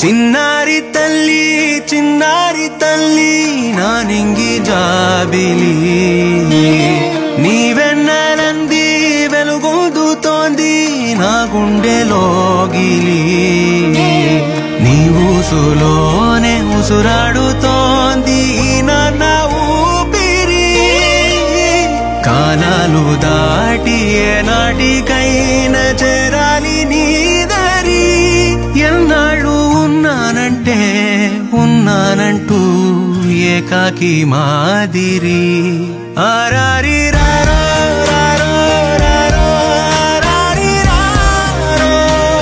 చిన్నారి తల్లి చిన్నారి తల్లి నా నింగి జాబిలి నీవెన్నరంది వెలుగొందుతోంది నా గుండెలోగిలి నీ ఊసులోనే ఉసురాడుతోంది నా ఊపిరి కాలాలు దాటి ఏనాటికైనా చేరాలి నీ దరి ఎన్నాళ్ళు ఉన్నానంటే ఉన్నానంటూ ఏకాకి మాదిరి ఆరారి రారో రారో రారో ఆరారి రారో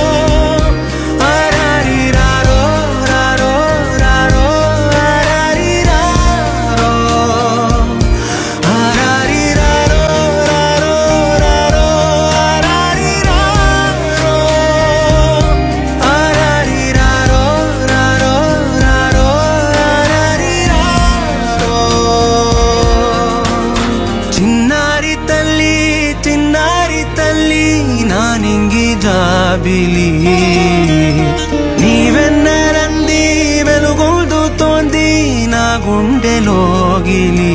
ఆరారి రారో రారో రారో ఆరారి రారో ఆరారి రారో రారో రారో ఆరారి రారో ఆరారి రారో రారో రారో ఆరారి రారో చిన్నారి తల్లి చిన్నారి తల్లి నా నింగి జాబిలి నీవెన్నరంది వెలుగొందుతోంది నా గుండెలోగిలి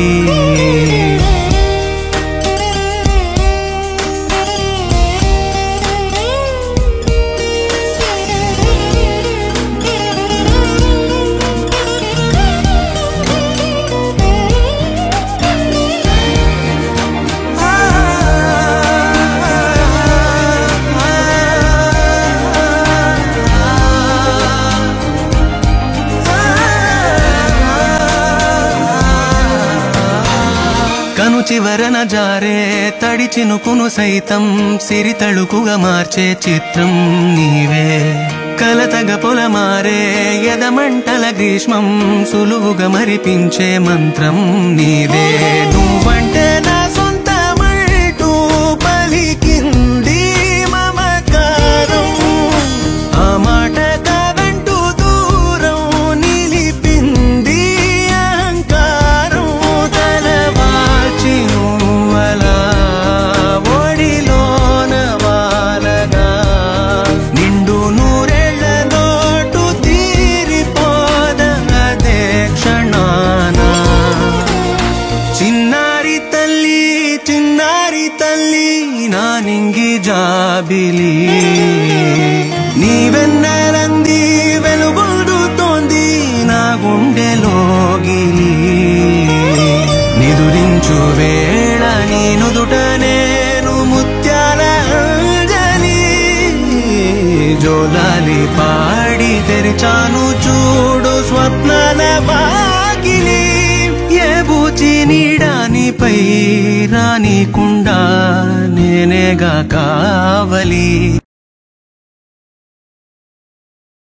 కను చివరన జారే తడి చినుకును సైతం సిరి తళుకుగా మార్చే చిత్రం నీవే కలతగ పొలమారే ఎదమంటల గ్రీష్మం సులువుగా మరిపించే మంత్రం నీదే నువ్వంటే నా సొంతమంటూ పలికింది మమకారం ఆ మాట కాదంటూ దూరం నిలిపింది అహంకారం తలవాచి నువ్వలా ఒడిలోన వాలగా నిండు నూరెళ్ళ నోటు తీరిపోదదే క్షణానా చిన్నారి తల్లి చిన్నారి తల్లి నా నింగి జాబిలి నీవెన్నరంది వెలుగొందుతోంది నా గుండెలోగిలి నిదురించు వేళ నీ నుదుట నేను ముత్యాల అంజలి జోలాలి పాడి తెరిచాను చూడు స్వప్నాల వాకిలి ఏ బూచి నీడానిపై రానికుండా నేనేగా కావలి